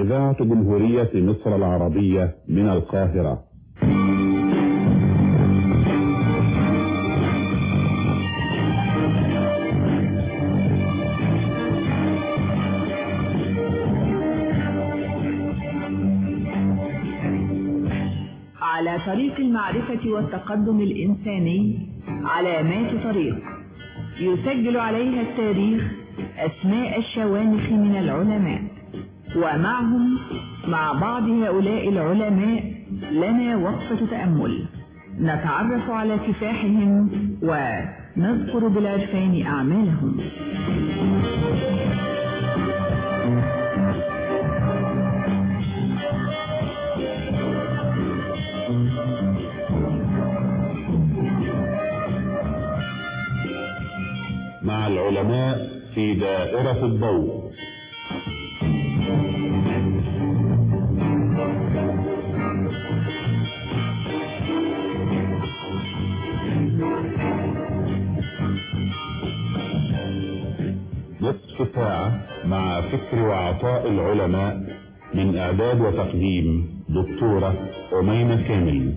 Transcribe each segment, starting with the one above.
إذاعة جمهورية مصر العربية من القاهرة على طريق المعرفة والتقدم الإنساني علامات طريق يسجل عليها التاريخ أسماء الشوامخ من العلماء ومعهم مع بعض هؤلاء العلماء لنا وقفة تأمل نتعرف على كفاحهم ونذكر بالعرفان أعمالهم مع العلماء في دائرة الضوء نصف ساعة مع فكر وعطاء العلماء من إعداد وتقديم دكتورة أميمة كامل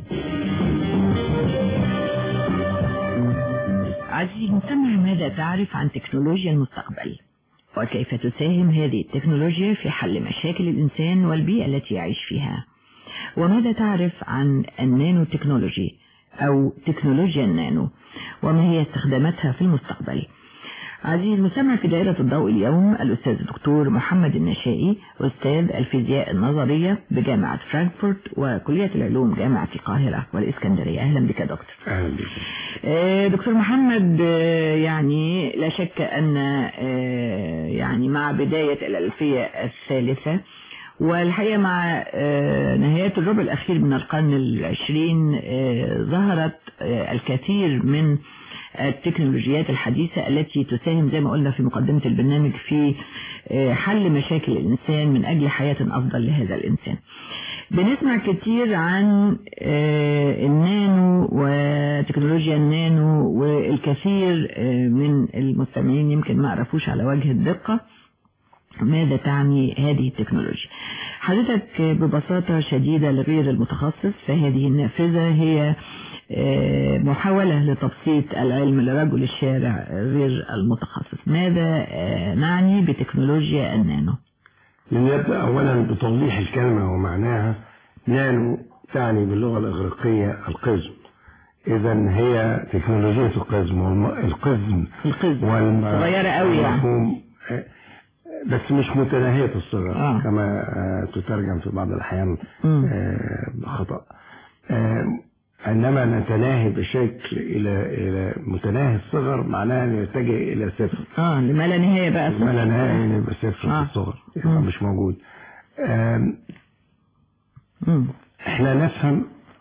عزيزي المستمع ماذا تعرف عن تكنولوجيا المستقبل وكيف تساهم هذه التكنولوجيا في حل مشاكل الإنسان والبيئة التي يعيش فيها وماذا تعرف عن النانو تكنولوجي أو تكنولوجيا النانو وما هي استخداماتها في المستقبل عزيزي المستمع في دائرة الضوء اليوم الأستاذ الدكتور محمد النشائي أستاذ الفيزياء النظرية بجامعة فرانكفورت وكلية العلوم جامعة القاهرة والإسكندرية أهلا بك دكتور أهلا بك آه، دكتور محمد آه، يعني لا شك أن آه، يعني مع بداية الألفية الثالثة والحقيقة مع نهاية الربع الأخير من القرن العشرين ظهرت الكثير من التكنولوجيات الحديثة التي تساهم زي ما قلنا في مقدمة البرنامج في حل مشاكل الإنسان من أجل حياة أفضل لهذا الإنسان بنسمع كتير عن النانو وتكنولوجيا النانو والكثير من المستمعين يمكن ما عرفوش على وجه الدقة ماذا تعني هذه التكنولوجيا حضرتك ببساطة شديدة لغير المتخصص فهذه النافذة هي محاولة لتبسيط العلم لرجل الشارع غير المتخصص ماذا نعني بتكنولوجيا النانو لنبدأ أولا بتوضيح الكلمة ومعناها نانو تعني باللغة الإغريقية القزم إذا هي تكنولوجيا القزم والقزم القزم والم... صغيرة قوي يعني مفهوم بس مش متناهية الصغر آه. كما آه، تترجم في بعض الأحيان مم. آه، بخطأ آه، عندما نتناهي بشكل إلى إلى متناهي الصغر معناها أن يتجه إلى صفر اه لما لا نهاية بقى ما لا نهاية يبقى صفر آه. في الصغر مم. يبقى مش موجود آم، مم. احنا نفهم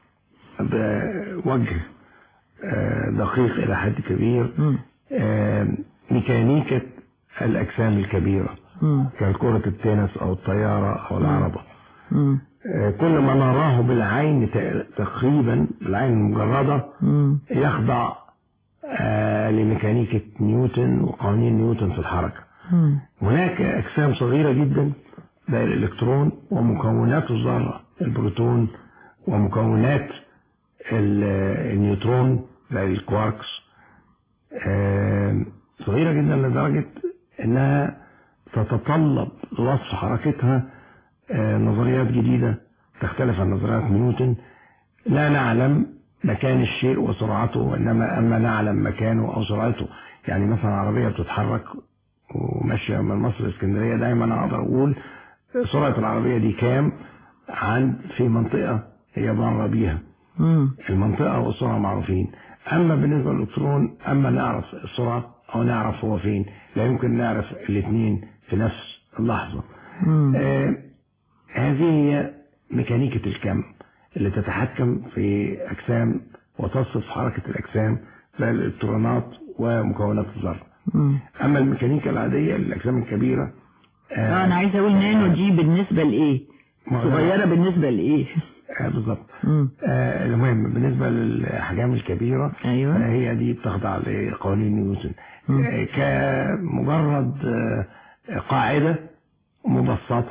بوجه آه، دقيق إلى حد كبير مم. آم، ميكانيكة الأجسام الكبيرة مم. كالكرة التنس أو الطيارة أو العربة مم. آه، كل ما نراه بالعين ت- تقريبا بالعين المجردة مم. يخضع آه، لميكانيكة نيوتن وقوانين نيوتن في الحركة مم. هناك أجسام صغيرة جدا زي الإلكترون ومكونات الذرة البروتون ومكونات ال- النيوترون زي الكواركس آم، صغيرة جدا لدرجة أنها تتطلب لوصف حركتها آه، نظريات جديدة تختلف عن نظريات نيوتن لا نعلم مكان الشيء وسرعته وإنما أما نعلم مكانه أو سرعته يعني مثلا عربية بتتحرك وماشية من مصر لاسكندرية دايما أقدر أقول سرعة العربية دي كام عن في منطقة هي مر بيها مم. المنطقة والسرعة معروفين أما بالنسبة للإلكترون أما نعرف السرعة أو نعرف هو فين لا يمكن نعرف الاثنين في نفس اللحظة مم. آه هذه هي ميكانيكة الكم اللي تتحكم في أجسام وتصف حركة الأجسام زي الإلكترونات ومكونات الذرة مم. أما الميكانيكا العادية للأجسام الكبيرة اه انا عايز اقول نانو دي بالنسبة لايه ما هو- صغيرة بالنسبة لايه آه بالظبط مم. آه المهم بالنسبة للأحجام الكبيرة ايوه هي دي بتخضع لقوانين نيوتن مم. آه، كمجرد آه، قاعدة مبسطة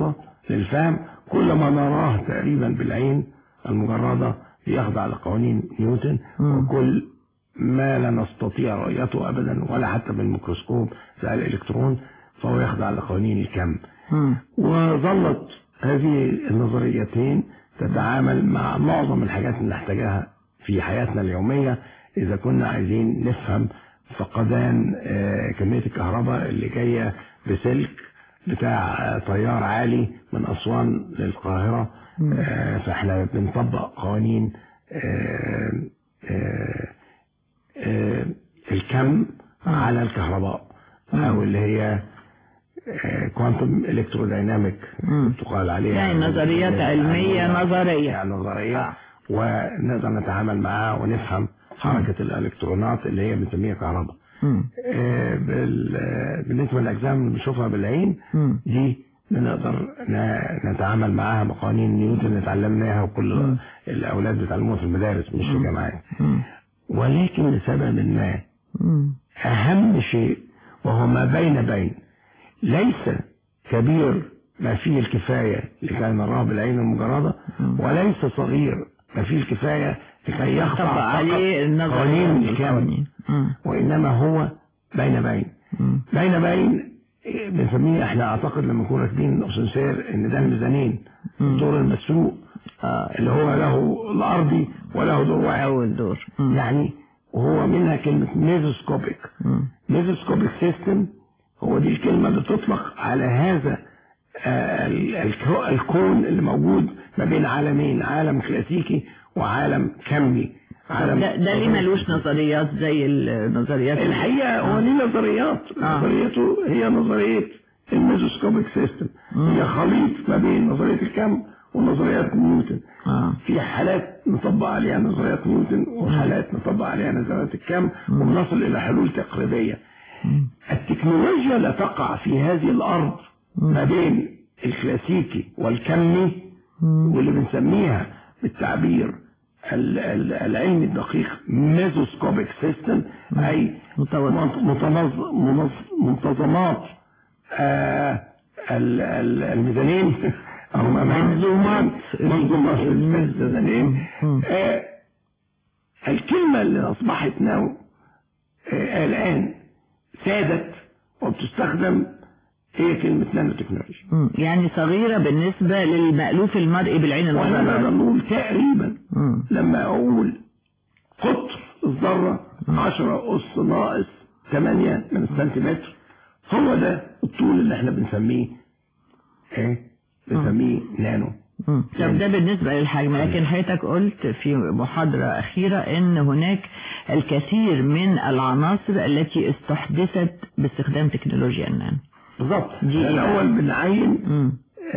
للفهم كل ما نراه تقريبا بالعين المجردة يخضع لقوانين نيوتن مم. وكل ما لا نستطيع رؤيته أبدا ولا حتى بالميكروسكوب زي الإلكترون فهو يخضع لقوانين الكم مم. وظلت هذه النظريتين تتعامل مع معظم الحاجات اللي نحتاجها في حياتنا اليومية إذا كنا عايزين نفهم فقدان آه، كمية الكهرباء اللي جاية بسلك بتاع آه، تيار عالي من أسوان للقاهرة آه، فاحنا بنطبق قوانين آه، آه، آه، الكم على الكهرباء أو اللي هي كوانتم الكتروديناميك مم. تقال عليها يعني نظريات علمية نظرية. يعني نظرية آه. ونقدر نتعامل معاها ونفهم حركة الإلكترونات اللي هي بنسميها كهرباء مم. آه، بال- آه، بالنسبة للأجسام اللي بنشوفها بالعين مم. دي بنقدر ن- نتعامل معاها بقوانين نيوتن اللي اتعلمناها وكل الأولاد بيتعلموها في المدارس مش في الجامعات مم. ولكن لسبب ما مم. أهم شيء وهو ما بين بين ليس كبير ما فيه الكفاية لكي نراه بالعين المجردة وليس صغير ما فيه الكفاية لكي يخضع طبق فقط عليه النظرية قوانين الكم والقوانين. مم. وإنما هو بين بين مم. بين بين إيه، بنسميه احنا اعتقد لما نكون راكبين اسانسير ان ده الميزانين الدور المسروق آه. اللي هو له الارضي وله دور واحد أول دور مم. يعني وهو منها كلمة ميزوسكوبيك مم. ميزوسكوبيك سيستم هو دي الكلمة اللي تطلق على هذا آه، ال- الكو- الكون اللي موجود ما بين عالمين عالم كلاسيكي وعالم كمي عالم ده, ده ليه ملوش نظريات زي النظريات الحقيقة هو ليه نظريات آه. نظريته هي نظرية الميزوسكوبيك سيستم هي خليط ما بين نظرية الكم ونظريات نيوتن آه. في حالات نطبق عليها نظريات نيوتن وحالات نطبق عليها نظريات الكم وبنصل إلى حلول تقريبية مم. التكنولوجيا لا تقع في هذه الأرض ما بين الكلاسيكي والكمي مم. واللي بنسميها بالتعبير ال- ال- العلمي الدقيق ميزوسكوبيك سيستم أي متوسط. منت- متنظ- منظ- منتظمات آه، ال- ال- الميزانين أو منظومات. منظومات الميزانين مم. آه، الكلمة اللي أصبحت ناو آه، الآن سادت وبتستخدم هي كلمة نانو تكنولوجي مم. يعني صغيرة بالنسبة للمألوف المرئي بالعين وانا نقدر المجردة نقول تقريبا مم. لما اقول قطر الذرة 10 أس ناقص 8 من السنتيمتر هو ده الطول اللي احنا بنسميه ايه بنسميه نانو مم. طب ده بالنسبة للحجم لكن حضرتك قلت في محاضرة أخيرة إن هناك الكثير من العناصر التي استحدثت باستخدام تكنولوجيا النانو بالظبط دي- الأول بنعين مم.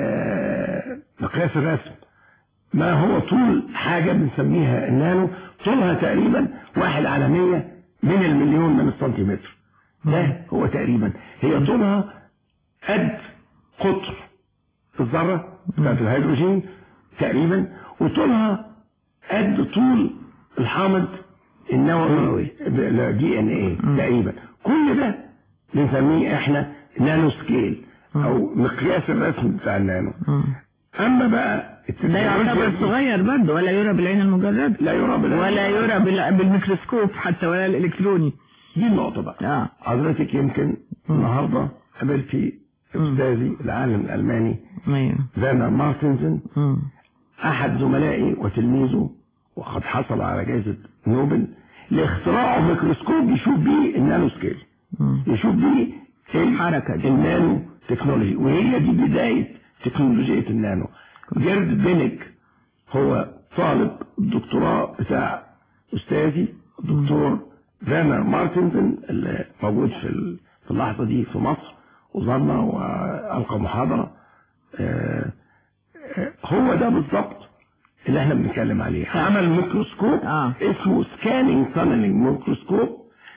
آه، مقياس الرسم ما هو طول حاجة بنسميها النانو طولها تقريبا واحد على مية من المليون من السنتيمتر ده هو تقريبا هي طولها قد قطر الذرة بتاعت الهيدروجين تقريبا وطولها قد طول الحامض النووي دي ان ايه تقريبا كل ده بنسميه احنا نانو سكيل او مقياس الرسم بتاع النانو مم. اما بقى ده يعتبر التكنولوجيا صغير برضه ولا يرى بالعين المجردة لا يرى بالعين. ولا يرى بال- بالميكروسكوب حتى ولا الإلكتروني دي النقطة بقى اه حضرتك يمكن النهاردة قابلتي أستاذي العالم الألماني ايوه فيرنر مارتنسن مم. أحد زملائي وتلميذه وقد حصل على جائزة نوبل لاختراعه ميكروسكوب يشوف بيه النانو سكيل مم. يشوف بيه الحركة دي. النانو تكنولوجي وهي دي بداية تكنولوجية النانو جيرد بينك هو طالب الدكتوراه بتاع أستاذي الدكتور فيرنر مارتنسن اللي موجود في ال- في اللحظة دي في مصر وزارنا وألقى محاضرة آه، آه، هو ده بالظبط اللي احنا بنتكلم عليه عمل ميكروسكوب آه. اسمه سكانينج تانلينج ميكروسكوب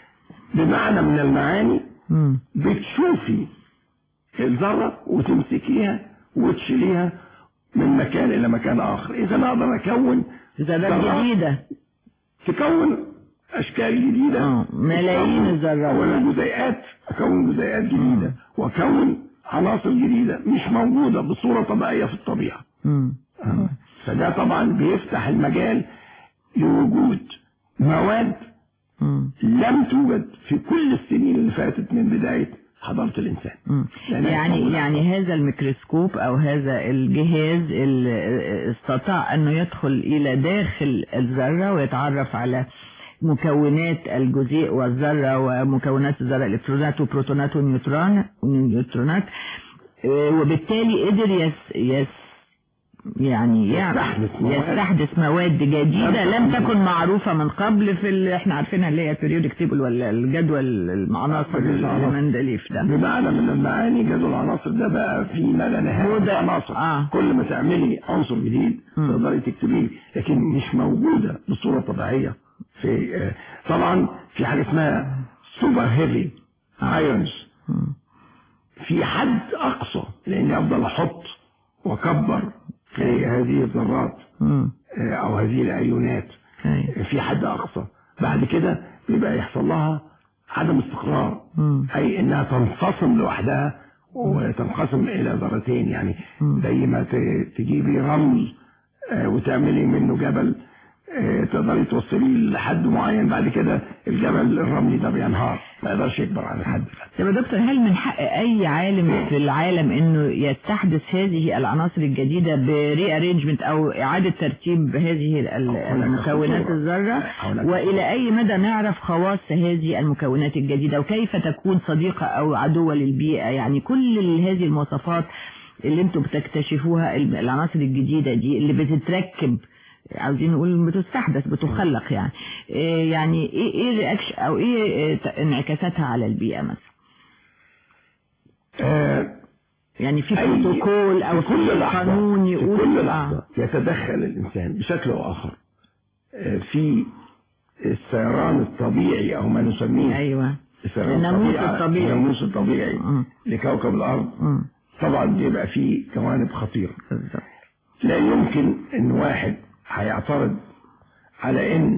بمعنى من المعاني مم. بتشوفي الذرة وتمسكيها وتشيليها من مكان إلى مكان آخر إذا أقدر أكون ذرات ذرات جديدة تكون أشكال جديدة آه، ملايين تكون- الذرات. أولا جزيئات أكون جزيئات جديدة وأكون عناصر جديدة مش موجودة بصورة طبيعية في الطبيعة مم. فده طبعا بيفتح المجال لوجود مواد مم. لم توجد في كل السنين اللي فاتت من بداية حضارة الإنسان مم. لأنها يعني موجودة. يعني هذا الميكروسكوب او هذا الجهاز اللي استطاع انه يدخل الى داخل الذرة ويتعرف على مكونات الجزيء والذرة ومكونات الذرة الالكترونات وبروتونات ونيوترون ونيوترونات آه، وبالتالي قدر يس يس يعني يعمل يستحدث مواد. يستحدث مواد جديدة لم لم تكن- تكن معروفة من قبل في اللي احنا عارفينها اللي هي البريودك تيبل ولا الجدول المعناصر العناصر. المندليف ده بمعنى من المعاني جدول العناصر ده بقى في ما لا نهاية هو من ده- العناصر آه. كل ما تعملي عنصر جديد مم. تقدري تكتبيه لكن مش موجودة بصورة طبيعية في آه، طبعا في حاجة اسمها سوبر هيفي ايونز مم. في حد اقصى لاني افضل احط واكبر في هذه الذرات مم. آه، او هذه الايونات أيوة. في حد اقصى بعد كده بيبقى يحصل لها عدم استقرار مم. اي انها تنفصل لوحدها وتنقسم الى ذرتين يعني مم. زي ما ت- تجيبي رمل آه، وتعملي منه جبل آه، تقدري توصليه لحد معين بعد كده الجبل الرملي ده بينهار ما يقدرش يكبر عن الحد ده طب يا دكتور هل من حق اي عالم في العالم انه يستحدث هذه العناصر الجديدة بري ارينجمنت او اعادة ترتيب هذه ال- هناك المكونات خطورة. الذرة هناك والى اي مدى نعرف خواص هذه المكونات الجديدة وكيف تكون صديقة او عدوة للبيئة يعني كل ال- هذه المواصفات اللي انتم بتكتشفوها ال- العناصر الجديدة دي اللي بتتركب عاوزين نقول بتستحدث بتخلق يعني إيه يعني ايه ايه الرياكشن او ايه إيه ت- انعكاساتها على البيئة مثلا آه، يعني في أي- بروتوكول او في كل في لحظة قانون في يقول كل آه. لحظة يتدخل الإنسان بشكل أو آخر آه، في السيران الطبيعي أو ما نسميه ايوه السيران الناموس الطبيعي الطبيعي. الناموس الطبيعي مم. لكوكب الأرض مم. طبعا بيبقى فيه جوانب خطيرة بالظبط لا يمكن ان واحد هيعترض على ان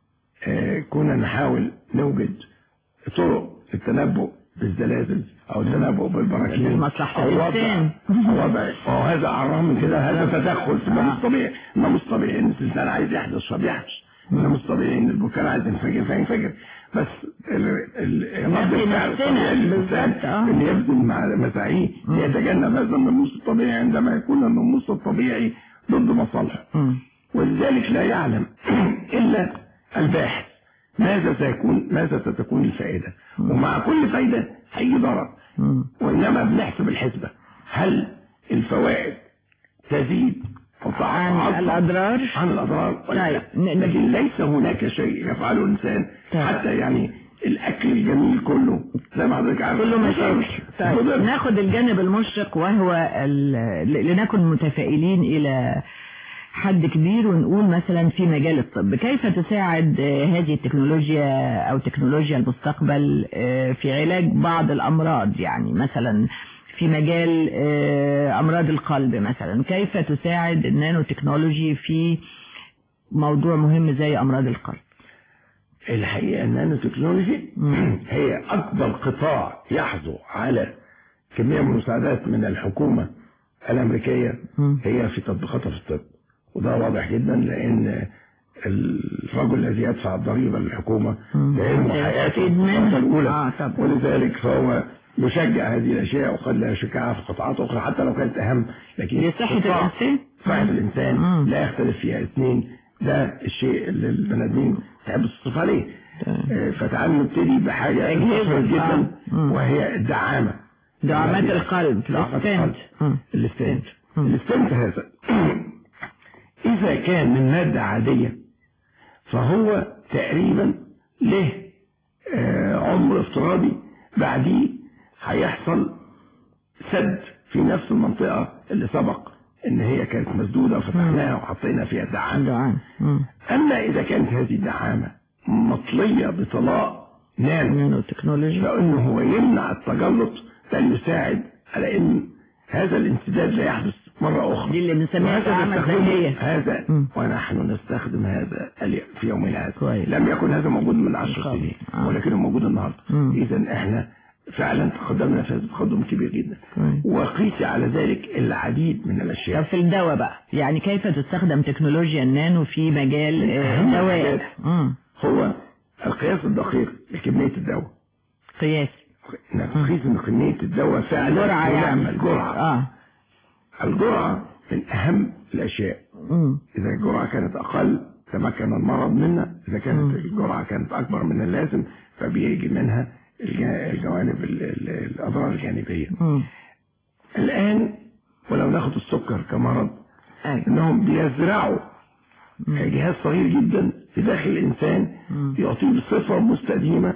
آه، كنا نحاول نوجد طرق للتنبؤ بالزلازل او التنبؤ بالبراكين لمصلحة او وضع الإنسان. أو وضع وهذا على الرغم من كده هذا تدخل في الناموس آه. الطبيعي الناموس الطبيعي ان الانسان عايز يحدث فبيحدث الناموس الطبيعي ان البركان عايز ينفجر فينفجر بس ال- ال- رد نفي الفعل نفسنا الطبيعي للإنسان بالظبط، آه. ان يبذل مع مساعيه ليتجنب هذا الناموس الطبيعي عندما يكون الناموس الطبيعي ضد مصالحه مم. ولذلك لا يعلم إلا الباحث ماذا سيكون ماذا ستكون الفائدة ومع كل فائدة هيجي ضرر مم. وإنما بنحسب الحسبة هل الفوائد تزيد أو عن تعظم الأضرار عن الأضرار ولا طيب، لا؟ ن- ن- لكن ليس هناك شيء يفعله الإنسان طيب. حتى يعني الأكل الجميل كله زي ما حضرتك عارف كله مشاكل طيب مضر. ناخد الجانب المشرق وهو ال- ل- لنكن متفائلين الى حد كبير ونقول مثلا في مجال الطب كيف تساعد آه، هذه التكنولوجيا او تكنولوجيا المستقبل آه، في علاج بعض الامراض يعني مثلا في مجال آه، امراض القلب مثلا كيف تساعد النانو تكنولوجي في موضوع مهم زي امراض القلب الحقيقة النانو تكنولوجي مم. هي أكبر قطاع يحظو على كمية من المساعدات من الحكومة الأمريكية مم. هي في تطبيقاتها في الطب وده واضح جدا لأن الرجل الذي يدفع الضريبة للحكومة مم. لأنه يستفيد حياته منها. الخطوة الأولى آه، طبعا. ولذلك فهو يشجع هذه الأشياء وقد لا يشجعها في قطاعات أخرى حتى لو كانت أهم لكن لصحة قطاع الإنسان صحة الإنسان مم. لا يختلف فيها اثنين ده الشيء اللي البني آدمين تحب تصرف عليه تمام. آه، فتعالوا نبتدي بحاجة أجهزة، انتشرت جدا آه. مم. وهي الدعامة دعامات التي- القلب دعامات الستنت القلب مم. الستنت مم. الستنت هذا إذا كان من مادة عادية فهو تقريبا له آه، عمر افتراضي بعديه هيحصل سد في نفس المنطقة اللي سبق ان هي كانت مسدودة وفتحناها وحطينا فيها دعامة دعام مم. اما اذا كانت هذه الدعامة مطلية بطلاء نانو نانو تكنولوجي فانه هو يمنع التجلط بل يساعد على ان هذا الانسداد لا يحدث مرة اخرى دي اللي بنسميها وهذا دعامة نستخدمه- ذكية. هذا مم. ونحن نستخدم هذا اليوم في يومنا هذا كويس. لم يكن هذا موجود من عشر بالطبع. سنين آه. ولكنه موجود النهارده مم. اذا احنا فعلا تقدمنا في هذا التقدم كبير جدا كويس. وقيس على ذلك العديد من طب الاشياء في الدواء بقى يعني كيف تستخدم تكنولوجيا النانو في مجال آه، أهم الدواء الحاجات. مم. هو القياس الدقيق لكميه الدواء قياس انك تقيس ان كميه الدواء فعلا جرعة يعني تعمل جرعه اه الجرعه من اهم الاشياء مم. إذا الجرعة كانت أقل تمكن المرض منا إذا كانت مم. الجرعة كانت أكبر من اللازم فبيجي منها الج- الجوانب ال- ال- الأضرار الجانبية مم. الآن ولو ناخد السكر كمرض أيوة. إنهم بيزرعوا جهاز صغير جدا في داخل الإنسان مم. يعطيه بصفة مستديمة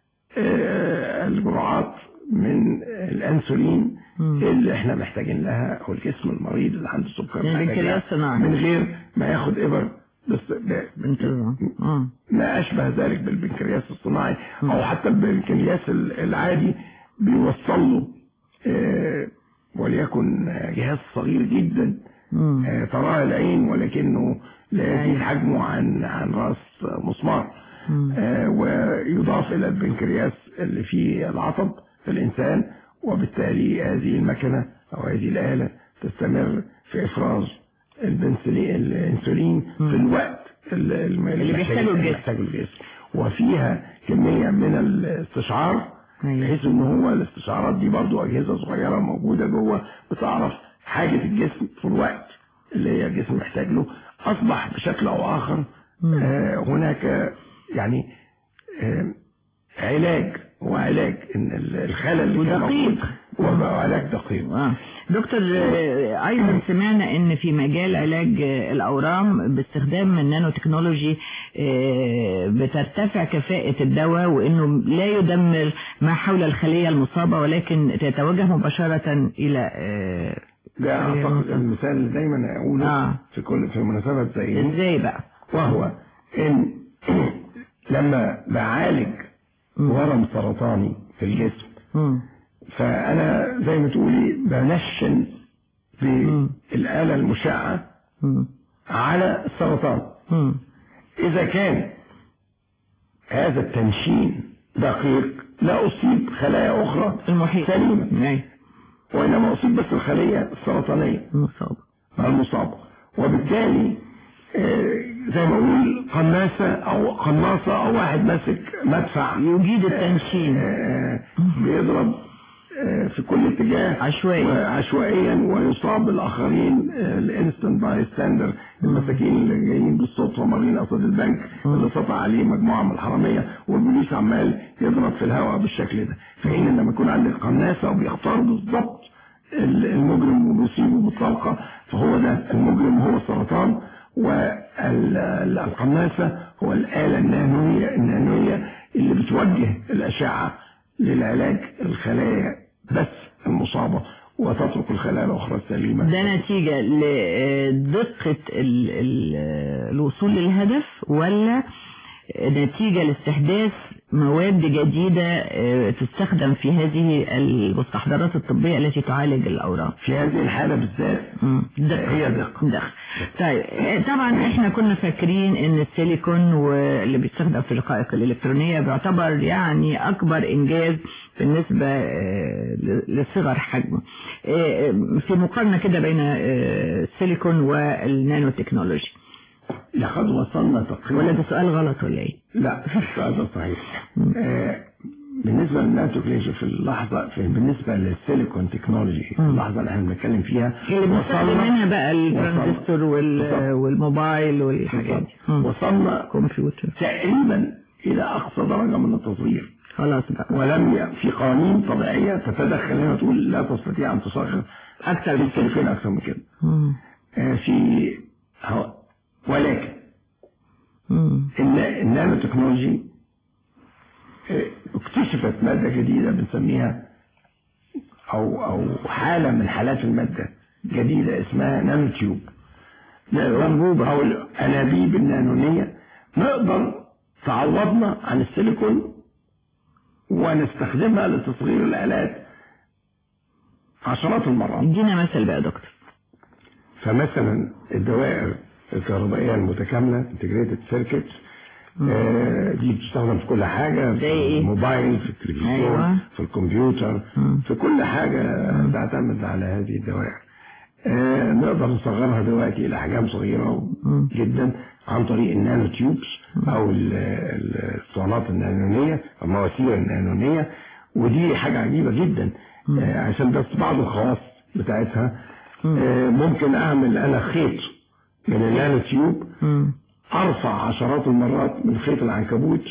آه، الجرعات من الأنسولين مم. اللي احنا محتاجين لها أو الجسم المريض اللي عنده سكر من محتاج البنكرياس لها الصناعي. من غير ما ياخد إبر بس ب- بانتظام. مم. ما أشبه ذلك بالبنكرياس الصناعي أو حتى البنكرياس ال- العادي بيوصل له آه، وليكن آه، جهاز صغير جدا مم. آه، تراه العين ولكنه لا يزيد أيوة. حجمه عن عن راس مسمار مم. آه، ويضاف إلى البنكرياس اللي فيه العصب في الإنسان وبالتالي هذه المكنة أو هذه الآلة تستمر في إفراز البنسلين الانسولين في الوقت ال- الم- اللي بيحتاجه محتاج- الجسم. محتاجه الجسم وفيها كمية من الاستشعار أيوة. بحيث ان هو الاستشعارات دي برضو اجهزة صغيرة موجودة جوه بتعرف حاجة الجسم في الوقت اللي هي الجسم محتاج له اصبح بشكل او اخر آه هناك يعني آه علاج وعلاج ان ال- الخلل اللي كان ودقيق. موجود هو بقى علاج دقيق آه. دكتور آه، ايضا سمعنا ان في مجال علاج آه، الاورام باستخدام النانو تكنولوجي آه، بترتفع كفاءة الدواء وانه لا يدمر ما حول الخلية المصابة ولكن تتوجه مباشرة الى آه، ده اعتقد المثال اللي دايما اقوله آه. في كل في مناسبات زي دي ازاي بقى وهو ان لما بعالج ورم سرطاني في الجسم مم. فانا زي ما تقولي بنشن مم. بالآلة المشعة مم. على السرطان مم. إذا كان هذا التنشين دقيق لا أصيب خلايا أخرى المحيط سليمة أي. وإنما أصيب بس الخلية السرطانية مصاب المصابة وبالتالي آه، زي ما أقول قناصة أو قناصة أو واحد ماسك مدفع يجيد التنشين آه، بيضرب آه، في كل اتجاه عشوائي. عشوائيا ويصاب الاخرين الانستنت باي ستاندر المساكين اللي جايين بالصدفه مارين قصاد البنك اللي سطع عليه مجموعه من الحراميه والبوليس عمال يضرب في الهواء بالشكل ده في حين لما يكون عندك قناصه وبيختار بالظبط ال- المجرم وبيصيبه بالطلقه فهو ده المجرم هو السرطان والقناصه هو الاله النانويه النانويه اللي بتوجه الاشعه للعلاج الخلايا بس المصابة وتترك الخلايا الأخرى السليمة ده نتيجة لدقة ال- ال- الوصول للهدف ولا نتيجة لاستحداث مواد جديدة آه، تستخدم في هذه المستحضرات الطبية التي تعالج الأورام في هذه الحالة بالذات مم. دقة هي دقة دقة طيب آه، طبعا احنا كنا فاكرين ان السيليكون واللي بيستخدم في الرقائق الالكترونية بيعتبر يعني اكبر انجاز بالنسبة آه، ل- لصغر حجمه آه، في مقارنة كده بين آه، السيليكون والنانو تكنولوجي لقد وصلنا ولا تقريبا ده سؤال غلط ولا ايه لا السؤال ده صحيح آه، بالنسبة للنانوتكنولوجي في اللحظة في بالنسبة للسيليكون تكنولوجي في اللحظة اللي احنا بنتكلم فيها اللي بنستخدم وصلنا- منها بقى الترانزستور وال- بالظبط. والموبايل والحاجات دي مم. وصلنا كمبيوتر تقريبا إلى أقصى درجة من التصغير خلاص بقى ولم ي... في قوانين طبيعية تتدخل هنا تقول لا تستطيع أن تصغر اكتر في من كده السيليكون أكثر من كده مم. آه، في هو- ولكن مم. الن- النانو تكنولوجي آه، اكتشفت مادة جديدة بنسميها أو أو حالة من حالات المادة جديدة اسمها نانو تيوب نقدر أو الأنابيب النانونية نقدر تعوضنا عن السيليكون ونستخدمها لتصغير الآلات عشرات المرات ادينا مثل بقى يا دكتور فمثلا الدوائر الكهربائية المتكاملة integrated circuits آه، دي بتستخدم في كل حاجة زي في إيه؟ الموبايل في التلفزيون أيوة. في الكمبيوتر مم. في كل حاجة تعتمد على هذه الدوائر آه، نقدر نصغرها دلوقتي إلى أحجام صغيرة مم. جدا عن طريق النانو تيوبس أو ال- ال- الاسطوانات النانونية المواسير النانونية ودي حاجة عجيبة جدا آه، عشان بس بعض الخواص بتاعتها آه، ممكن أعمل أنا خيط من النانو تيوب مم. أرفع عشرات المرات من خيط العنكبوت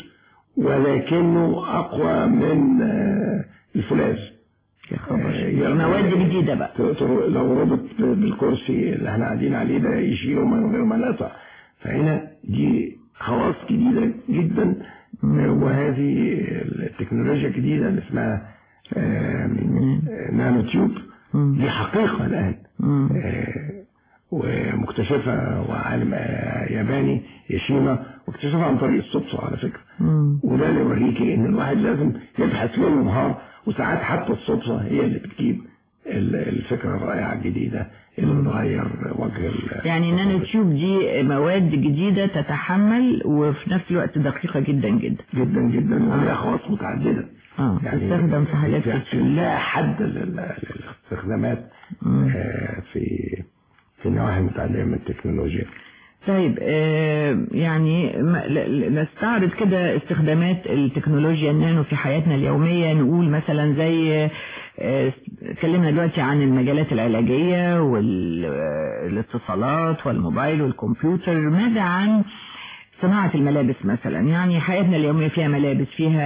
ولكنه أقوى من آه، الفولاذ يا خبر آه، دي يعني مواد جديدة بقى ت- ت- لو ربط بالكرسي اللي احنا قاعدين عليه ده يشيله من غير ما نقطع فهنا دي خواص جديدة جدا آه، وهذه التكنولوجيا الجديدة اللي اسمها آم، آه، نانو تيوب مم. دي حقيقة الآن مم. آه، ومكتشفة وعالم آه، ياباني ياشيما واكتشفها عن طريق الصدفة على فكرة مم. وده اللي يوريكي ان الواحد لازم يبحث ليل ونهار وساعات حتى الصدفة هي اللي بتجيب ال- الفكرة الرائعة الجديدة اللي بتغير وجه ال- يعني النانو تيوب دي مواد جديدة تتحمل وفي نفس الوقت دقيقة جدا جدا جدا جدا وليها خواص متعددة اه تستخدم في حاجات في- كتير لا حد لل- للاستخدامات آه، في في النواحي المتعددة من التكنولوجيا طيب آه، يعني ما- ل- ل- نستعرض كده استخدامات التكنولوجيا النانو في حياتنا اليومية نقول مثلا زي آه، اتكلمنا دلوقتي عن المجالات العلاجية والاتصالات والموبايل والكمبيوتر ماذا عن صناعة الملابس مثلا يعني حياتنا اليومية فيها ملابس فيها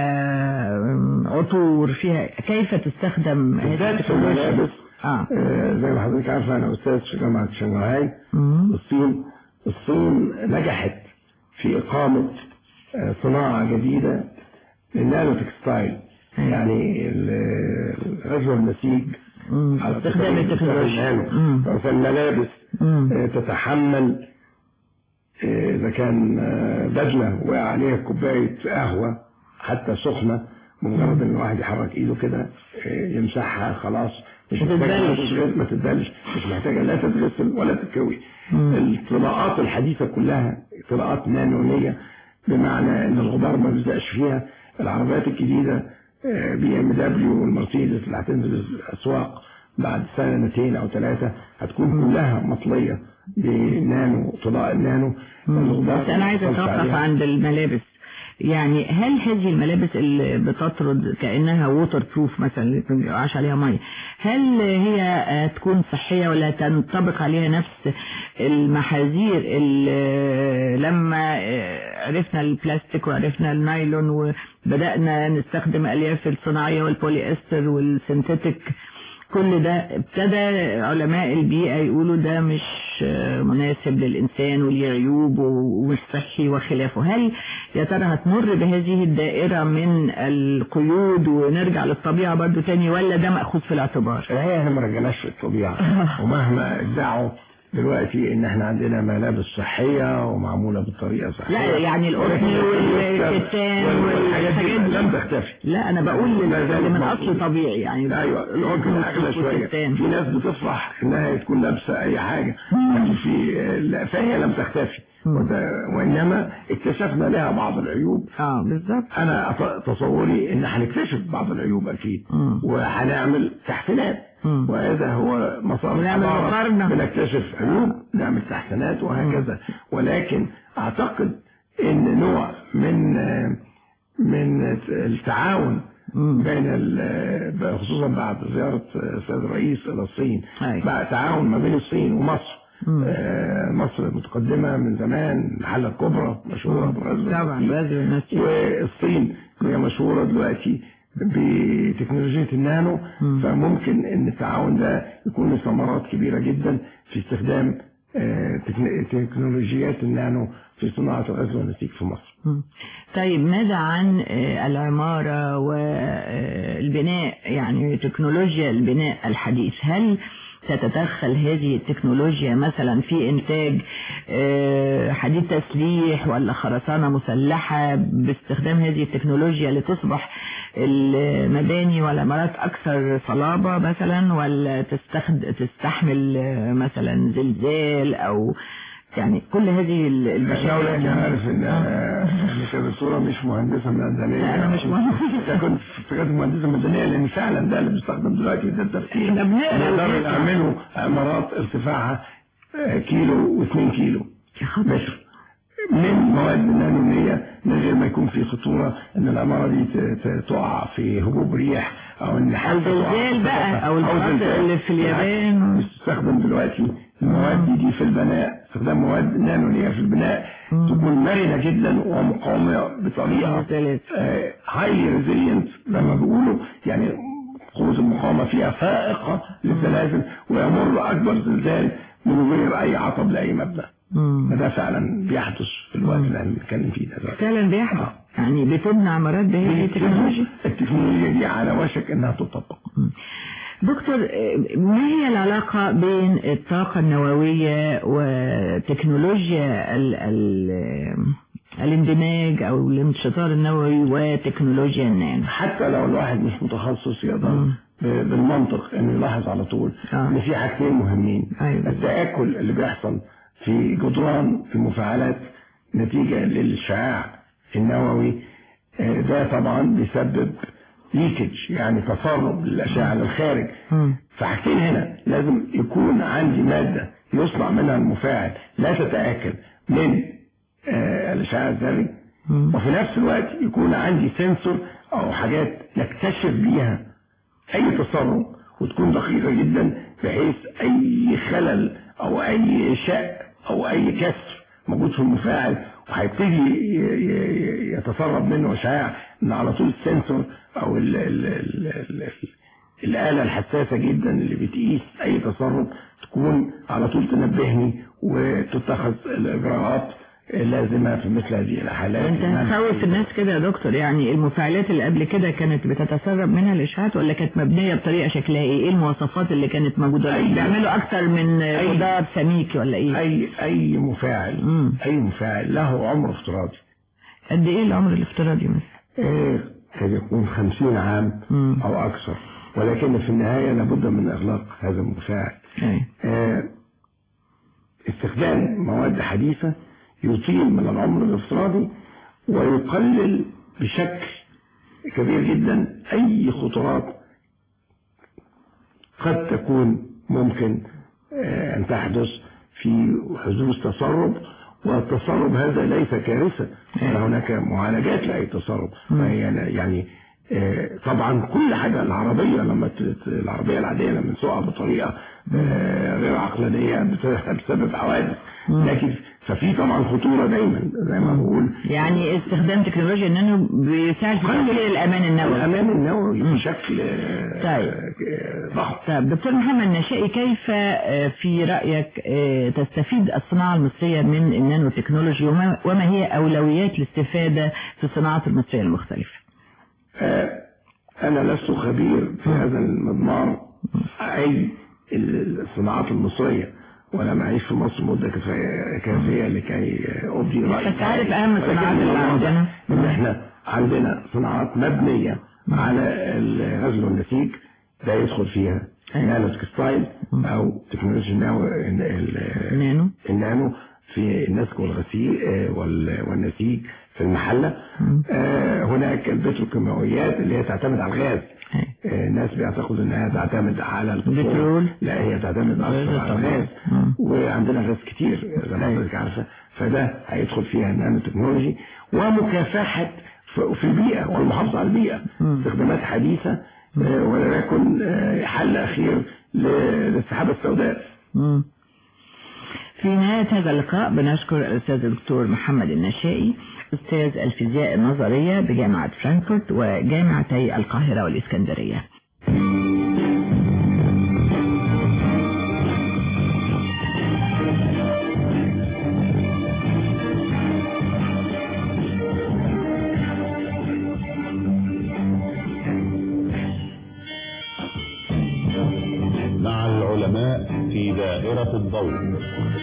آم، عطور فيها كيف تستخدم هذه بالذات في التكنولوجيا الملابس اه آه، زي ما حضرتك عارفة أنا أستاذ في جامعة شنغهاي مم. الصين الصين نجحت في إقامة آه، صناعة جديدة للنانو تكستايل أيوة. يعني ال- الغزو النسيج مم. على استخدام طريقة التكنولوجيا النانو. مم. مثلا ملابس مم. آه، تتحمل آه، إذا كان آه، بدلة وقع عليها كوباية قهوة حتى سخنة بمجرد إن الواحد يحرك إيده كده آه، يمسحها خلاص مش ما محتاجة تتبلش. ما تتبلش مش محتاجة لا تتغسل ولا تتكوي الطلاقات الحديثة كلها طلاقات نانونية بمعنى ان الغبار ما بيلزقش فيها العربيات الجديدة بي ام دبليو والمرسيدس اللي هتنزل الاسواق بعد سنتين او ثلاثة هتكون كلها مطلية بنانو طلاق النانو الغبار بس انا عايزه ما يحصلش اتوقف عليها. عند الملابس يعني هل هذه الملابس اللي بتطرد كانها ووتر بروف مثلا اللي ما بيقعش عليها ميه هل هي آه، تكون صحيه ولا تنطبق عليها نفس المحاذير اللي لما آه، عرفنا البلاستيك وعرفنا النايلون وبدانا نستخدم الالياف الصناعيه والبولي استر والسنتيتك كل ده ابتدى علماء البيئة يقولوا ده مش آه، مناسب للإنسان وليه عيوب ومش صحي وخلافه هل يا ترى هتمر بهذه الدائرة من القيود ونرجع للطبيعة برضو تاني ولا ده مأخوذ في الاعتبار الحقيقة احنا ما رجعناش في الطبيعة ومهما ادعوا دلوقتي ان احنا عندنا ملابس صحية ومعمولة بالطريقة صحية لا يعني القطن والكتان والحاجات دي والحاجات لم دي تختفي لا انا بقول لا زالت اللي من موجودة. اصل طبيعي يعني ايوه القطن اغلى شويه والكتان. في ناس بتفرح انها تكون لابسه اي حاجه يعني في لا، فهي لم تختفي وده- وانما اكتشفنا لها بعض العيوب اه بالظبط انا أط- تصوري ان هنكتشف بعض العيوب اكيد مم. وهنعمل تحسينات مم. وهذا هو مسار ونعمل الحضارة. مقارنة. بنكتشف عيوب نعمل تحسينات وهكذا ولكن اعتقد ان نوع من من التعاون مم. بين ال- خصوصا بعد زيارة السيد الرئيس إلى الصين أي. بقى تعاون ما بين الصين ومصر مم. آه، مصر متقدمة من زمان المحلة الكبرى مشهورة بغزو طبعا النسيج. غزو النسيج. والصين هي مشهورة دلوقتي بتكنولوجيا النانو مم. فممكن ان التعاون ده يكون له ثمرات كبيرة جدا في استخدام آه، تكن- تكنولوجيات النانو في صناعة الغزو والنسيج في مصر مم. طيب ماذا عن آه، العمارة والبناء يعني تكنولوجيا البناء الحديث هل تتدخل هذه التكنولوجيا مثلا في انتاج آه، حديد تسليح ولا خرسانة مسلحة باستخدام هذه التكنولوجيا لتصبح المباني والعمارات اكثر صلابة مثلا ولا تستخد... تستحمل آه، مثلا زلزال او يعني كل هذه ال- لو لاني المشاكل عارف ان ان كدكتوره مش مهندسه مدنيه لا، أنا مش مهندسة. اذا كنت افتكرت مهندسه مدنيه لان فعلا ده اللي بيستخدم دلوقتي ده التفكير إحنا بنقرا نقدر ونسمع. نعملوا عمارات ارتفاعها آه، كيلو واثنين كيلو يا خبر متر من مواد نانونية من غير ما يكون في خطورة ان العمارة دي ت- ت- تقع في هبوب ريح او ان حتى تقع زلزال في بقى، سقفها، أو المناطق زلزال. اللي في اليابان. بالعكس، بتستخدم دلوقتي المواد دي, دي في البناء استخدام مواد نانونية في البناء تكون مرنة جدا ومقاومة بطريقة زلزال. هاي ريزيلينت لما بيقولوا يعني قوة المقاومة فيها فائقة للزلازل ويمر أكبر زلزال من غير أي عطب لأي مبنى مم. فده فعلا بيحدث في الوقت اللي احنا بنتكلم فيه ده دلوقتي. فعلا بيحدث يعني بتبنى عمارات بهذه التكنولوجيا التكنولوجيا دي على وشك انها تطبق دكتور آه، ما هي العلاقة بين الطاقة النووية وتكنولوجيا ال ال الاندماج أو الانشطار النووي وتكنولوجيا النانو حتى لو الواحد مش متخصص يقدر مم. ب- بالمنطق انه يلاحظ على طول آه. ان في حاجتين مهمين أيوة. التآكل اللي بيحصل في جدران في مفاعلات نتيجة للشعاع النووي آه، ده طبعا بيسبب ليكج يعني تسرب للأشعة للخارج مم. فحاجتين هنا لازم يكون عندي مادة يصنع منها المفاعل لا تتآكل من آه، الإشعاع الذري مم. وفي نفس الوقت يكون عندي سنسور أو حاجات نكتشف بيها أي تسرب وتكون دقيقة جدا بحيث أي خلل أو أي شق أو أي كسر موجود في المفاعل وهيبتدي ي- ي- يتسرب منه إشعاع إن على طول السنسور أو ال ال ال ال ال الآلة الحساسة جدا اللي بتقيس أي تسرب تكون على طول تنبهني وتتخذ الإجراءات اللازمة في مثل هذه الحالات انت هتخوف الناس كده يا دكتور يعني المفاعلات اللي قبل كده كانت بتتسرب منها الاشعاعات ولا كانت مبنيه بطريقه شكلها ايه؟ ايه المواصفات اللي كانت موجوده؟ ولا أي- بيعملوا اكتر من أي- خضار سميكي ولا ايه؟ أي أي مفاعل مم. أي مفاعل له عمر افتراضي قد ايه العمر الافتراضي مثلا؟ إيه، قد يكون خمسين عام مم. أو أكثر ولكن في النهاية لابد من إغلاق هذا المفاعل ايه آه، استخدام مواد حديثة يطيل من العمر الافتراضي ويقلل بشكل كبير جدا أي خطورات قد تكون ممكن آه، أن تحدث في حدوث تسرب والتسرب هذا ليس كارثة هناك معالجات لأي تسرب فهي يعني آه، طبعا كل حاجة العربية لما ت- ت- العربية العادية لما نسوقها بطريقة آه، غير عقلانية بت- بسبب حوادث لكن ففي طبعا خطورة دايما زي ما بقول يعني استخدام تكنولوجيا النانو بيساعد في تحقيق الامان النووي الأمان النووي بشكل آه، طيب. آه، ضخم طيب دكتور محمد نشائي كيف آه، في رأيك آه، تستفيد الصناعة المصرية من النانو تكنولوجي وما وما هي أولويات الاستفادة في الصناعات المصرية المختلفة؟ آه، أنا لست خبير في هذا المضمار أي الصناعات المصرية ولا معيش في مصر مدة كفاية كافية لكي أبدي رأيي بس عارف أهم الصناعات ولكن اللي الواضح عندنا. إن إحنا عندنا صناعات مبنية على الغزل والنسيج ده يدخل فيها نانو تكستايل أو تكنولوجيا النانو ال- نانو النانو في النسج والغسيل آه، وال- والنسيج في المحلة آه، هناك البتروكيماويات اللي هي تعتمد على الغاز أي. آه، الناس بيعتقدوا انها تعتمد على البترول. البترول لا هي تعتمد اكثر غاز على طبعا. الغاز مم. وعندنا غاز كتير زي ما حضرتك عارفه فده هيدخل فيها النانو تكنولوجي ومكافحه ف- في البيئه والمحافظه على البيئه استخدامات حديثه آه، وليكن آه، حل اخير ل- للسحابه السوداء مم. في نهاية هذا اللقاء بنشكر الأستاذ الدكتور محمد النشائي أستاذ الفيزياء النظرية بجامعة فرانكفورت وجامعتي القاهرة والإسكندرية مع العلماء في دائرة الضوء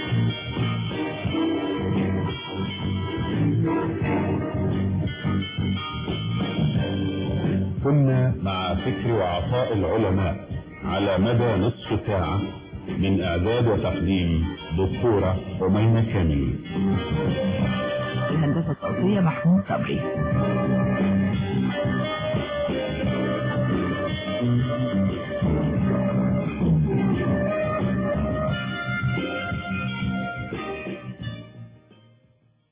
كنا مع فكر وعطاء العلماء على مدى نصف ساعة من إعداد وتقديم دكتورة أميمة كامل الهندسة الصوتية محمود صبري